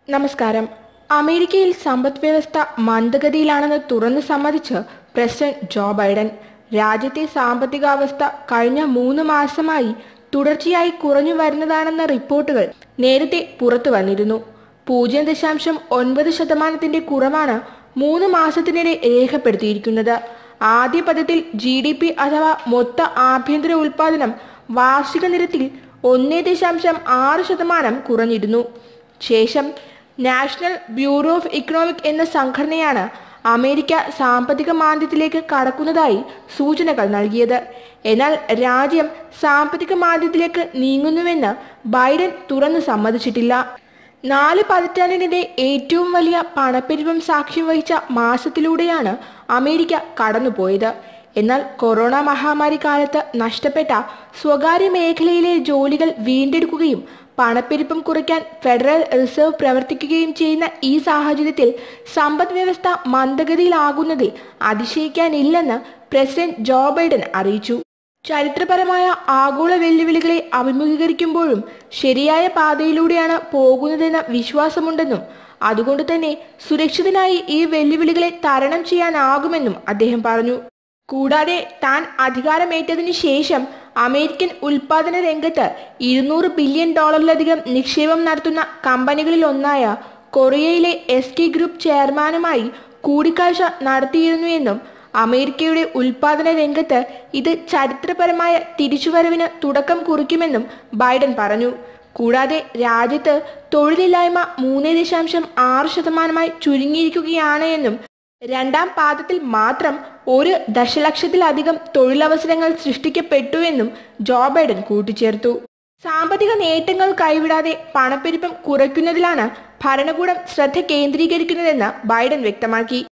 നമസ്കാരം അമേരിക്കയിൽ സമ്പദ് വ്യവസ്ഥ മന്ദഗതിയിലാണെന്ന് തുറന്നു സമ്മതിച്ച് പ്രസിഡന്റ് ജോ ബൈഡൻ രാജ്യത്തെ സാമ്പത്തികാവസ്ഥ കഴിഞ്ഞ മൂന്ന് മാസമായി തുടർച്ചയായി കുറഞ്ഞു വരുന്നതാണെന്ന റിപ്പോർട്ടുകൾ നേരത്തെ പുറത്തു വന്നിരുന്നു പൂജ്യം ദശാംശം ഒൻപത് ശതമാനത്തിന്റെ കുറവാണ് മൂന്ന് മാസത്തിനിടെ രേഖപ്പെടുത്തിയിരിക്കുന്നത് ആദ്യ പദത്തിൽ ജി ഡി പി അഥവാ മൊത്ത ആഭ്യന്തര ഉൽപാദനം വാർഷിക നിരത്തിൽ ഒന്നേ ദശാംശം ആറ് ശതമാനം കുറഞ്ഞിരുന്നു ശേഷം നാഷണൽ ബ്യൂറോ ഓഫ് ഇക്കണോമിക് എന്ന സംഘടനയാണ് അമേരിക്ക സാമ്പത്തിക മാന്ദ്യത്തിലേക്ക് കടക്കുന്നതായി സൂചനകൾ നൽകിയത് എന്നാൽ രാജ്യം സാമ്പത്തിക മാന്ദ്യത്തിലേക്ക് നീങ്ങുന്നുവെന്ന് ബൈഡൻ തുറന്നു സമ്മതിച്ചിട്ടില്ല നാല് പതിറ്റാണ്ടിനിടെ ഏറ്റവും വലിയ പണപ്പെരുപ്പം സാക്ഷ്യം വഹിച്ച മാസത്തിലൂടെയാണ് അമേരിക്ക കടന്നുപോയത് എന്നാൽ കൊറോണ മഹാമാരി കാലത്ത് നഷ്ടപ്പെട്ട സ്വകാര്യ മേഖലയിലെ ജോലികൾ വീണ്ടെടുക്കുകയും പണപ്പെരുപ്പം കുറയ്ക്കാൻ ഫെഡറൽ റിസർവ് പ്രവർത്തിക്കുകയും ചെയ്യുന്ന ഈ സാഹചര്യത്തിൽ സമ്പദ് വ്യവസ്ഥ മന്ദഗതിയിലാകുന്നതിൽ അതിശയിക്കാനില്ലെന്ന് പ്രസിഡന്റ് ജോ ബൈഡൻ അറിയിച്ചു ചരിത്രപരമായ ആഗോള വെല്ലുവിളികളെ അഭിമുഖീകരിക്കുമ്പോഴും ശരിയായ പാതയിലൂടെയാണ് പോകുന്നതെന്ന വിശ്വാസമുണ്ടെന്നും അതുകൊണ്ട് തന്നെ സുരക്ഷിതനായി ഈ വെല്ലുവിളികളെ തരണം ചെയ്യാനാകുമെന്നും അദ്ദേഹം പറഞ്ഞു കൂടാതെ താൻ അധികാരമേറ്റതിനു ശേഷം അമേരിക്കൻ ഉൽപാദന രംഗത്ത് ഇരുന്നൂറ് ബില്യൺ ഡോളറിലധികം നിക്ഷേപം നടത്തുന്ന കമ്പനികളിൽ ഒന്നായ കൊറിയയിലെ എസ് കെ ഗ്രൂപ്പ് ചെയർമാനുമായി കൂടിക്കാഴ്ച നടത്തിയിരുന്നുവെന്നും അമേരിക്കയുടെ ഉൽപാദന രംഗത്ത് ഇത് ചരിത്രപരമായ തിരിച്ചുവരവിന് തുടക്കം കുറിക്കുമെന്നും ബൈഡൻ പറഞ്ഞു കൂടാതെ രാജ്യത്ത് തൊഴിലില്ലായ്മ മൂന്ന് ദശാംശം ആറ് ശതമാനമായി ചുരുങ്ങിയിരിക്കുകയാണ് എന്നും രണ്ടാം പാദത്തിൽ മാത്രം ഒരു ദശലക്ഷത്തിലധികം തൊഴിലവസരങ്ങൾ സൃഷ്ടിക്കപ്പെട്ടുവെന്നും ജോ ബൈഡൻ കൂട്ടിച്ചേർത്തു സാമ്പത്തിക നേട്ടങ്ങൾ കൈവിടാതെ പണപ്പെരുപ്പം കുറയ്ക്കുന്നതിലാണ് ഭരണകൂടം ശ്രദ്ധ കേന്ദ്രീകരിക്കുന്നതെന്ന് ബൈഡൻ വ്യക്തമാക്കി